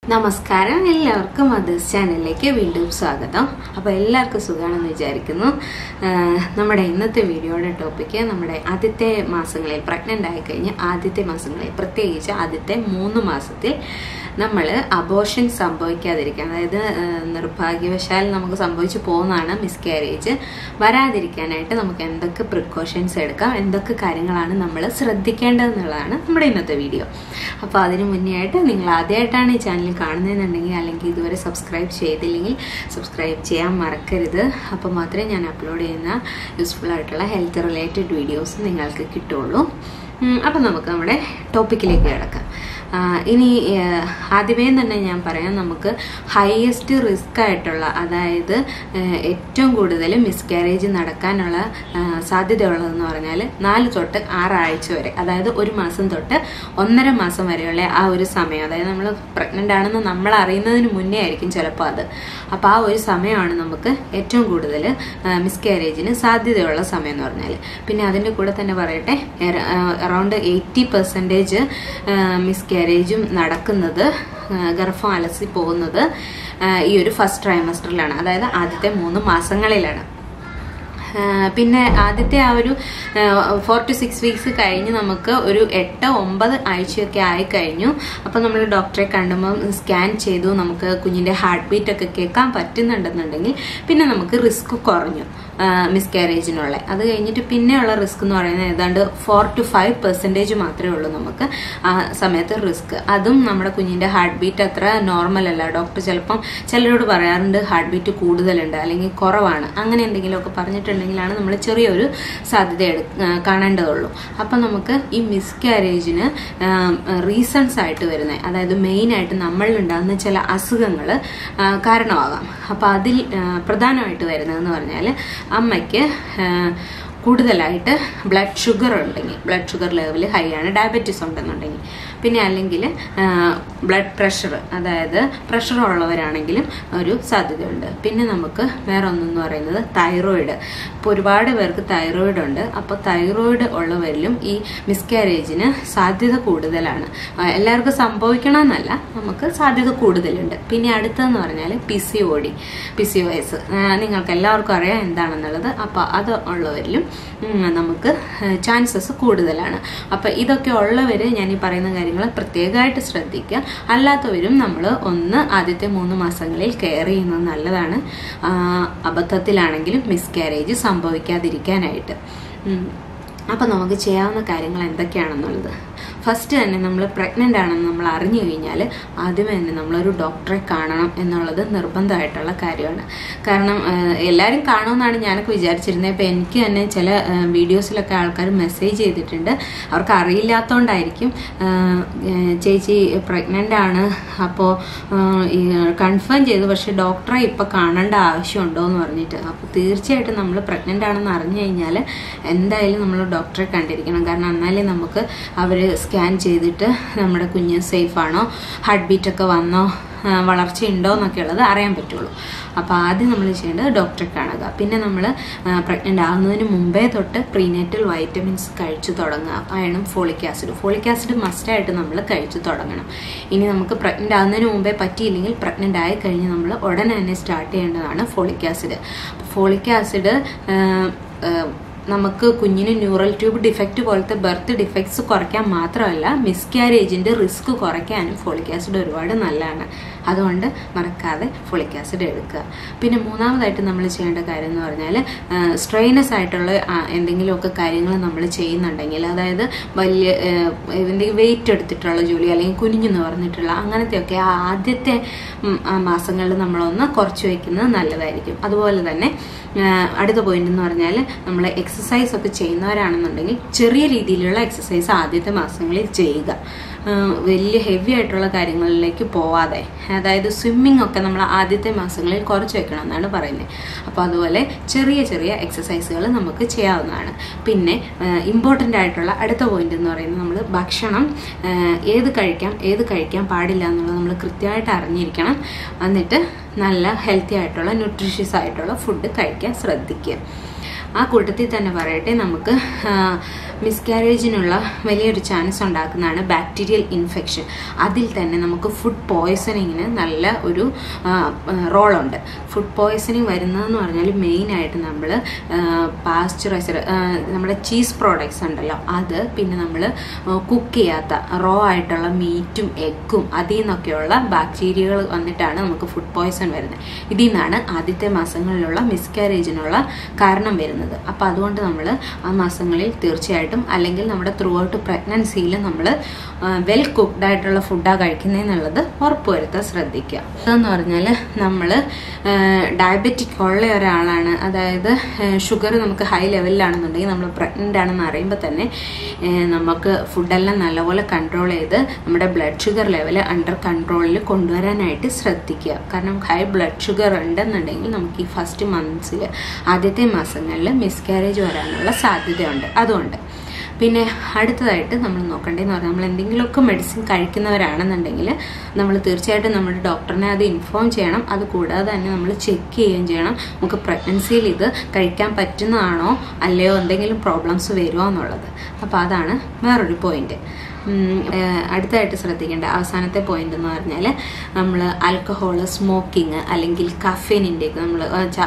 നമസ്കാരം എല്ലാവർക്കും മദേഴ്സ് ചാനലിലേക്ക് വീണ്ടും സ്വാഗതം അപ്പോൾ എല്ലാവർക്കും സുഖമാണെന്ന് വിചാരിക്കുന്നു ആഹ് നമ്മുടെ ഇന്നത്തെ വീഡിയോയുടെ ടോപ്പിക്ക് നമ്മുടെ ആദ്യത്തെ മാസങ്ങളിൽ പ്രഗ്നൻ്റ് ആയി കഴിഞ്ഞ് ആദ്യത്തെ മാസങ്ങളിൽ പ്രത്യേകിച്ച് ആദ്യത്തെ മൂന്ന് മാസത്തിൽ നമ്മൾ അബോഷൻ സംഭവിക്കാതിരിക്കാൻ അതായത് ആഹ് നിർഭാഗ്യവശാൽ നമുക്ക് സംഭവിച്ചു പോകുന്നതാണ് മിസ്കാരേജ് വരാതിരിക്കാനായിട്ട് നമുക്ക് എന്തൊക്കെ പ്രിക്കോഷൻസ് എടുക്കാം എന്തൊക്കെ കാര്യങ്ങളാണ് നമ്മൾ ശ്രദ്ധിക്കേണ്ടതെന്നുള്ളതാണ് നമ്മുടെ ഇന്നത്തെ വീഡിയോ അപ്പോൾ അതിന് മുന്നേ ആയിട്ട് നിങ്ങൾ ആദ്യമായിട്ടാണ് ഈ ചാനൽ കാണുന്നതെന്നുണ്ടെങ്കിൽ അല്ലെങ്കിൽ ഇതുവരെ സബ്സ്ക്രൈബ് ചെയ്തില്ലെങ്കിൽ സബ്സ്ക്രൈബ് ചെയ്യാൻ മറക്കരുത് അപ്പോൾ മാത്രമേ ഞാൻ അപ്ലോഡ് ചെയ്യുന്ന യൂസ്ഫുൾ ആയിട്ടുള്ള ഹെൽത്ത് റിലേറ്റഡ് വീഡിയോസ് നിങ്ങൾക്ക് കിട്ടുള്ളൂ അപ്പം നമുക്ക് നമ്മുടെ ടോപ്പിക്കിലേക്ക് കിടക്കാം ആ, ഇനി ആ, ആദ്യമേ തന്നെ ഞാൻ പറയാം നമുക്ക് ഹയസ്റ്റ് റിസ്ക് ആയിട്ടുള്ള അതായത് ആ, ഏറ്റവും കൂടുതൽ മിസ്കാരേജ് നടക്കാനുള്ള ആ, സാധ്യതയുള്ളതെന്ന് പറഞ്ഞാൽ നാല് തൊട്ട് ആറാഴ്ച വരെ അതായത് ഒരു മാസം തൊട്ട് ഒന്നര മാസം വരെയുള്ള ആ ഒരു സമയം അതായത് നമ്മൾ പ്രഗ്നൻ്റ് ആണെന്ന് നമ്മൾ അറിയുന്നതിന് മുന്നേ ആയിരിക്കും ചിലപ്പോൾ അത് അപ്പോൾ ആ ഒരു സമയമാണ് നമുക്ക് ഏറ്റവും കൂടുതൽ മിസ്കാരേജിന് സാധ്യതയുള്ള സമയം എന്ന് പറഞ്ഞാൽ പിന്നെ അതിൻ്റെ കൂടെ തന്നെ പറയട്ടെ അറൗണ്ട് എയ്റ്റി പെർസെൻറ്റേജ് മിസ്കാരേജും നടക്കുന്നത് ആ, ഗർഭം അലസി പോകുന്നത് ആ, ഈ ഒരു ഫസ്റ്റ് ട്രൈമസ്റ്ററിലാണ് അതായത് ആദ്യത്തെ മൂന്ന് മാസങ്ങളിലാണ് ആ, പിന്നെ ആദ്യത്തെ ആ ഒരു ഫോർ ടു സിക്സ് വീക്സ് കഴിഞ്ഞ് നമുക്ക് ഒരു എട്ട് ഒമ്പത് ആഴ്ചയൊക്കെ ആയി കഴിഞ്ഞു അപ്പം നമ്മൾ ഡോക്ടറെ കണ്ടുമ്പോൾ സ്കാൻ ചെയ്തു നമുക്ക് കുഞ്ഞിൻ്റെ ഹാർട്ട് ബീറ്റ് ഒക്കെ കേൾക്കാൻ പറ്റുന്നുണ്ടെന്നുണ്ടെങ്കിൽ പിന്നെ നമുക്ക് റിസ്ക് കുറഞ്ഞു മിസ്കാരേജിനുള്ള അത് കഴിഞ്ഞിട്ട് പിന്നെയുള്ള റിസ്ക് എന്ന് പറയുന്നത് ഏതാണ്ട് ഫോർ ടു ഫൈവ് പെർസെൻറ്റേജ് മാത്രമേ ഉള്ളൂ നമുക്ക് ആ സമയത്ത് റിസ്ക് അതും നമ്മുടെ കുഞ്ഞിൻ്റെ ഹാർട്ട് ബീറ്റ് അത്ര നോർമൽ അല്ല ഡോക്ടർ ചിലപ്പം ചിലരോട് പറയാറുണ്ട് ഹാർട്ട് ബീറ്റ് കൂടുതലുണ്ട് അല്ലെങ്കിൽ കുറവാണ് അങ്ങനെ എന്തെങ്കിലുമൊക്കെ പറഞ്ഞിട്ടുണ്ടെങ്കിലാണ് നമ്മൾ ചെറിയൊരു സാധ്യത എടു ആ, കാണേണ്ടതുള്ളൂ അപ്പം നമുക്ക് ഈ മിസ്കാരേജിന് റീസൺസ് ആയിട്ട് വരുന്നത് അതായത് മെയിനായിട്ട് നമ്മളിലുണ്ടാകുന്ന ചില അസുഖങ്ങൾ കാരണമാകാം അപ്പം അതിൽ ആ, പ്രധാനമായിട്ട് വരുന്നതെന്ന് പറഞ്ഞാൽ അമ്മയ്ക്ക് ആ, കൂടുതലായിട്ട് ബ്ലഡ് ഷുഗർ ഉണ്ടെങ്കിൽ ബ്ലഡ് ഷുഗർ ലെവൽ ഹൈ ആണ് ഡയബറ്റീസ് ഉണ്ടെന്നുണ്ടെങ്കിൽ പിന്നെ അല്ലെങ്കിൽ ബ്ലഡ് പ്രഷർ അതായത് പ്രഷർ ഉള്ളവരാണെങ്കിലും ഒരു സാധ്യതയുണ്ട് പിന്നെ നമുക്ക് വേറെ ഒന്നെന്ന് പറയുന്നത് തൈറോയിഡ് ഇപ്പോൾ ഒരുപാട് പേർക്ക് തൈറോയിഡ് ഉണ്ട് അപ്പോൾ തൈറോയിഡ് ഉള്ളവരിലും ഈ മിസ്കാരേജിന് സാധ്യത കൂടുതലാണ് ആ, എല്ലാവർക്കും സംഭവിക്കണമെന്നല്ല നമുക്ക് സാധ്യത കൂടുതലുണ്ട് പിന്നെ അടുത്തതെന്ന് പറഞ്ഞാൽ P C O D P C O S നിങ്ങൾക്ക് എല്ലാവർക്കും അറിയാം എന്താണെന്നുള്ളത് അപ്പോൾ അത് ഉള്ളവരിലും ഉം, നമുക്ക് ചാൻസസ് കൂടുതലാണ് അപ്പോൾ ഇതൊക്കെ ഉള്ളവർ ഞാൻ ഈ പറയുന്ന കാര്യങ്ങൾ പ്രത്യേകമായിട്ട് ശ്രദ്ധിക്കുക അല്ലാത്തവരും നമ്മൾ ഒന്ന് ആദ്യത്തെ മൂന്ന് മാസങ്ങളിൽ കെയർ ചെയ്യുന്നത് നല്ലതാണ് ആ, അബദ്ധത്തിലാണെങ്കിലും മിസ്കാരേജ് സംഭവിക്കാതിരിക്കാനായിട്ട് ഉം. അപ്പം നമുക്ക് ചെയ്യാവുന്ന കാര്യങ്ങൾ എന്തൊക്കെയാണെന്നുള്ളത് ഫസ്റ്റ് തന്നെ നമ്മൾ പ്രഗ്നൻ്റ് ആണെന്ന് നമ്മൾ അറിഞ്ഞു കഴിഞ്ഞാൽ ആദ്യമേ തന്നെ നമ്മളൊരു ഡോക്ടറെ കാണണം എന്നുള്ളത് നിർബന്ധമായിട്ടുള്ള കാര്യമാണ് കാരണം ആ, എല്ലാവരും കാണുമെന്നാണ് ഞാനൊക്കെ വിചാരിച്ചിരുന്നത് ഇപ്പോൾ എനിക്ക് തന്നെ ചില ആ, വീഡിയോസിലൊക്കെ ആൾക്കാർ മെസ്സേജ് ചെയ്തിട്ടുണ്ട് അവർക്ക് അറിയില്ലാത്തതുകൊണ്ടായിരിക്കും ആ, ഏ, ചേച്ചി പ്രഗ്നൻ്റ് ആണ് അപ്പോൾ കൺഫേം ചെയ്തു പക്ഷേ ഡോക്ടറെ ഇപ്പോൾ കാണേണ്ട ആവശ്യമുണ്ടോ എന്ന് പറഞ്ഞിട്ട് അപ്പോൾ തീർച്ചയായിട്ടും നമ്മൾ പ്രഗ്നൻ്റ് ആണെന്ന് അറിഞ്ഞു കഴിഞ്ഞാൽ എന്തായാലും നമ്മൾ ഡോക്ടറെ കണ്ടിരിക്കണം കാരണം എന്നാലേ നമുക്ക് അവർ സ്കാൻ ചെയ്തിട്ട് നമ്മുടെ കുഞ്ഞ് സേഫ് ആണോ ഹാർട്ട് ബീറ്റ് ഒക്കെ വന്നോ ആ, വളർച്ചയുണ്ടോ എന്നൊക്കെ ഉള്ളത് അറിയാൻ പറ്റുള്ളൂ അപ്പോൾ ആദ്യം നമ്മൾ ചെയ്യേണ്ടത് ഡോക്ടറെ കാണുക പിന്നെ നമ്മൾ പ്രഗ്നൻ്റ് ആകുന്നതിന് മുമ്പേ തൊട്ട് പ്രീനേറ്റൽ വൈറ്റമിൻസ് കഴിച്ചു തുടങ്ങുക അയണും ഫോളിക് ആസിഡ് ഫോളിക് ആസിഡ് മസ്റ്റായിട്ട് നമ്മൾ കഴിച്ചു തുടങ്ങണം ഇനി നമുക്ക് പ്രഗ്നൻ്റ് ആകുന്നതിന് മുമ്പേ പറ്റിയില്ലെങ്കിൽ പ്രഗ്നൻ്റ് ആയി കഴിഞ്ഞ് നമ്മൾ ഉടനെ തന്നെ സ്റ്റാർട്ട് ചെയ്യേണ്ടതാണ് ഫോളിക് ആസിഡ് ഫോളിക് ആസിഡ് നമുക്ക് കുഞ്ഞിന് ന്യൂറൽ ട്യൂബ് ഡിഫക്റ്റ് പോലത്തെ ബർത്ത് ഡിഫക്ട്സ് കുറയ്ക്കാൻ മാത്രമല്ല മിസ്കാരേജിന്റെ റിസ്ക് കുറയ്ക്കാനും ഫോളിക് ആസിഡ് ഒരുപാട് നല്ലതാണ് അതുകൊണ്ട് മറക്കാതെ ഫോളിക് ആസിഡ് എടുക്കുക പിന്നെ മൂന്നാമതായിട്ട് നമ്മൾ ചെയ്യേണ്ട കാര്യം എന്ന് പറഞ്ഞാൽ സ്ട്രെയിനസ് ആയിട്ടുള്ള ആ, എന്തെങ്കിലുമൊക്കെ കാര്യങ്ങൾ നമ്മൾ ചെയ്യുന്നുണ്ടെങ്കിൽ അതായത് വലിയ ഇതിൻ്റെ വെയിറ്റ് എടുത്തിട്ടുള്ള ജോലി അല്ലെങ്കിൽ കുനിഞ്ഞു നിവർന്നിട്ടുള്ള അങ്ങനത്തെയൊക്കെ ആ ആദ്യത്തെ ഉം, ആ മാസങ്ങളിൽ നമ്മളൊന്ന് കുറച്ച് വയ്ക്കുന്നത് നല്ലതായിരിക്കും അതുപോലെ തന്നെ ആ, അടുത്ത പോയിന്റ് എന്ന് പറഞ്ഞാൽ നമ്മൾ എക്സസൈസ് ഒക്കെ ചെയ്യുന്നവരാണെന്നുണ്ടെങ്കിൽ ചെറിയ രീതിയിലുള്ള എക്സസൈസ് ആദ്യത്തെ മാസങ്ങളിൽ ചെയ്യുക ആ, വലിയ ഹെവി ആയിട്ടുള്ള കാര്യങ്ങളിലേക്ക് പോവാതെ അതായത് സ്വിമ്മിംഗ് ഒക്കെ നമ്മൾ ആദ്യത്തെ മാസങ്ങളിൽ കുറച്ച് വെക്കണം എന്നാണ് പറയുന്നത് അപ്പോൾ അതുപോലെ ചെറിയ ചെറിയ എക്സസൈസുകൾ നമുക്ക് ചെയ്യാവുന്നതാണ് പിന്നെ ഇമ്പോർട്ടൻ്റ് ആയിട്ടുള്ള അടുത്ത പോയിന്റ് എന്ന് പറയുന്നത് നമ്മൾ ഭക്ഷണം ആ, ഏത് കഴിക്കാം ഏത് കഴിക്കാൻ പാടില്ല എന്നുള്ളത് നമ്മൾ കൃത്യമായിട്ട് അറിഞ്ഞിരിക്കണം എന്നിട്ട് നല്ല ഹെൽത്തി ആയിട്ടുള്ള ന്യൂട്രീഷ്യസ് ആയിട്ടുള്ള ഫുഡ് കഴിക്കാൻ ശ്രദ്ധിക്കുക ആ കൂട്ടത്തിൽ തന്നെ പറയട്ടെ നമുക്ക് മിസ്കാരേജിനുള്ള വലിയൊരു ചാൻസ് ഉണ്ടാക്കുന്നതാണ് ബാക്ടീരിയൽ ഇൻഫെക്ഷൻ അതിൽ തന്നെ നമുക്ക് ഫുഡ് പോയ്സണിങ്ങിന് നല്ല ഒരു റോളുണ്ട് ഫുഡ് പോയ്സണിങ് വരുന്നതെന്ന് പറഞ്ഞാൽ മെയിനായിട്ട് നമ്മൾ പാസ്ചറൈസർ നമ്മുടെ ചീസ് പ്രോഡക്ട്സ് ഉണ്ടല്ലോ അത് പിന്നെ നമ്മൾ കുക്ക് ചെയ്യാത്ത റോ ആയിട്ടുള്ള മീറ്റും എഗ്ഗും അതിൽ നിന്നൊക്കെയുള്ള ബാക്ടീരിയകൾ വന്നിട്ടാണ് നമുക്ക് ഫുഡ് പോയ്സൺ വരുന്നത് ഇതിൽ നിന്നാണ് ആദ്യത്തെ മാസങ്ങളിലുള്ള മിസ്കാരേജിനുള്ള കാരണം വരുന്നത് അപ്പോൾ അതുകൊണ്ട് നമ്മൾ ആ മാസങ്ങളിൽ തീർച്ചയായിട്ടും അല്ലെങ്കിൽ നമ്മുടെ ത്രൂ ഔട്ട് പ്രഗ്നൻസിയിൽ നമ്മൾ വെൽ കുക്ക്ഡ് ആയിട്ടുള്ള ഫുഡാണ് കഴിക്കുന്നതെന്നുള്ളത് ഉറപ്പുവരുത്താൻ ശ്രദ്ധിക്കുക അതെന്ന് പറഞ്ഞാൽ നമ്മൾ ഡയബറ്റിക് ഉള്ള ഒരാളാണ് അതായത് ഷുഗർ നമുക്ക് ഹൈ ലെവലിലാണെന്നുണ്ടെങ്കിൽ നമ്മൾ പ്രഗ്നൻ്റ് ആണെന്ന് അറിയുമ്പോൾ തന്നെ നമുക്ക് ഫുഡെല്ലാം നല്ലപോലെ കൺട്രോൾ ചെയ്ത് നമ്മുടെ ബ്ലഡ് ഷുഗർ ലെവൽ അണ്ടർ കൺട്രോളിൽ കൊണ്ടുവരാനായിട്ട് ശ്രദ്ധിക്കുക കാരണം ഹൈ ബ്ലഡ് ഷുഗർ ഉണ്ടെന്നുണ്ടെങ്കിൽ നമുക്ക് ഈ ഫസ്റ്റ് മന്ത്സിൽ ആദ്യത്തെ മാസങ്ങളിൽ മിസ്കാരേജ് വരാനുള്ള സാധ്യതയുണ്ട് അതുകൊണ്ട് പിന്നെ അടുത്തതായിട്ട് നമ്മൾ നോക്കേണ്ടതെന്ന് പറഞ്ഞാൽ നമ്മൾ എന്തെങ്കിലുമൊക്കെ മെഡിസിൻ കഴിക്കുന്നവരാണെന്നുണ്ടെങ്കിൽ നമ്മൾ തീർച്ചയായിട്ടും നമ്മുടെ ഡോക്ടറിനെ അത് ഇൻഫോം ചെയ്യണം അത് കൂടാതെ തന്നെ നമ്മൾ ചെക്ക് ചെയ്യുകയും ചെയ്യണം നമുക്ക് പ്രഗ്നൻസിയിൽ ഇത് കഴിക്കാൻ പറ്റുന്നതാണോ അല്ലയോ എന്തെങ്കിലും പ്രോബ്ലംസ് വരുമോ എന്നുള്ളത് അപ്പോൾ അതാണ് വേറൊരു പോയിന്റ് അടുത്തായിട്ട് ശ്രദ്ധിക്കേണ്ട അവസാനത്തെ പോയിന്റ് എന്ന് പറഞ്ഞാൽ നമ്മൾ ആൽക്കഹോൾ സ്മോക്കിംഗ് അല്ലെങ്കിൽ കഫേനിൻ്റെ നമ്മൾ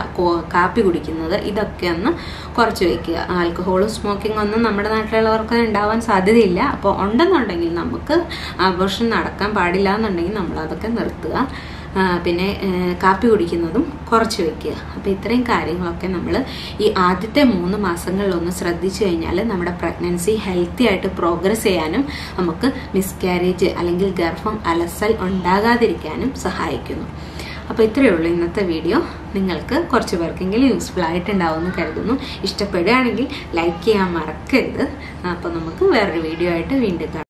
കാപ്പി കുടിക്കുന്നത് ഇതൊക്കെ ഒന്ന് കുറച്ച് വയ്ക്കുക ആൽക്കഹോളും സ്മോക്കിംഗ് ഒന്നും നമ്മുടെ നാട്ടിലുള്ളവർക്ക് ഉണ്ടാവാൻ സാധ്യതയില്ല അപ്പോൾ ഉണ്ടെന്നുണ്ടെങ്കിൽ നമുക്ക് ആഘോഷം നടക്കാൻ പാടില്ല എന്നുണ്ടെങ്കിൽ നമ്മൾ അതൊക്കെ നിർത്തുക പിന്നെ കാപ്പി കുടിക്കുന്നതും കുറച്ച് വയ്ക്കുക അപ്പോൾ ഇത്രയും കാര്യങ്ങളൊക്കെ നമ്മൾ ഈ ആദ്യത്തെ മൂന്ന് മാസങ്ങളിലൊന്ന് ശ്രദ്ധിച്ചു കഴിഞ്ഞാൽ നമ്മുടെ പ്രഗ്നൻസി ഹെൽത്തി ആയിട്ട് പ്രോഗ്രസ് ചെയ്യാനും നമുക്ക് മിസ്കാരേജ് അല്ലെങ്കിൽ ഗർഭം അലസൽ ഉണ്ടാകാതിരിക്കാനും സഹായിക്കുന്നു അപ്പോൾ ഇത്രയേ ഉള്ളൂ ഇന്നത്തെ വീഡിയോ നിങ്ങൾക്ക് കുറച്ച് പേർക്കെങ്കിലും യൂസ്ഫുൾ ആയിട്ടുണ്ടാവുമെന്ന് കരുതുന്നു ഇഷ്ടപ്പെടുകയാണെങ്കിൽ ലൈക്ക് ചെയ്യാൻ മറക്കരുത് അപ്പോൾ നമുക്ക് വേറൊരു വീഡിയോ ആയിട്ട് വീണ്ടും കാണാം